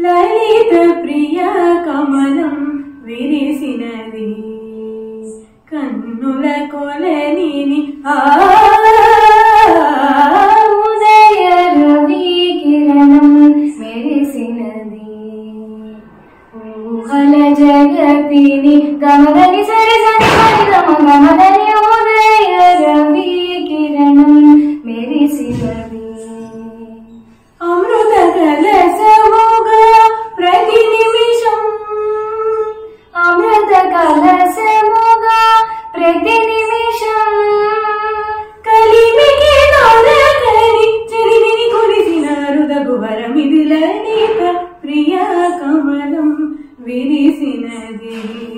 లలిత ప్రియ కమలం విరిసినది కన్నుల కొలనిని ఆ ఉదయ రవి కిరణం మెరిసినది ఊహల జగతిని గమదని సరి సరి సరి గమ గమదని ఉదయ రవి కిరణం మెరిసినది అమృత కలసముగా ప్రతి నిమిషం అమృత కలసముగా ప్రతి నిమిషం కలిమికి తొలకని చెలిమిని కొలిసిన హృదగుహరమిది లలిత ప్రియ కమలం విరిసినది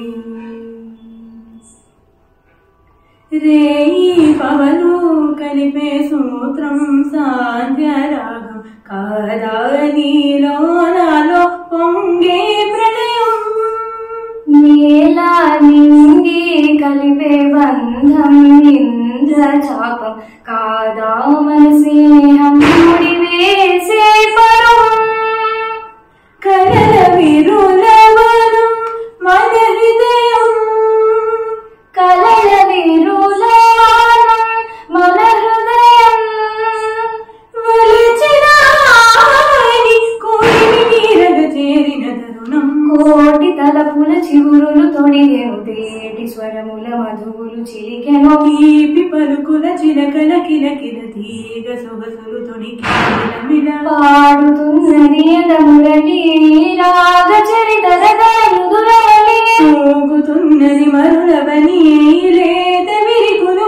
రేయి పవను కలిపే సూత్రం సాంధ్యరాగం కాదా నీలో నాలో పొంగే ప్రళయం నేల నింగి కలిపే బంధం ఇంద్రచాపం కాదా మన స్నేహం ముడి వేసే పరం కలల విరులవనం మన హృదయం కలల విరులానం మన హృదయం వలచిన ఆని కోరిని నీరగ చేరిన తరుణం కోటి తలపుల చిగురులు తొడిగెను తేటి స్వరముల మధువులు చిలికెను తీపి పలుకుల చిలకల కిలకిల తీగ సొగసులు తొడికి మిలమిల పాడుతున్నది ఎదమురళి రాగ చరిత మృదురవళి మోగుతున్నది మరులవని లేత విరికులు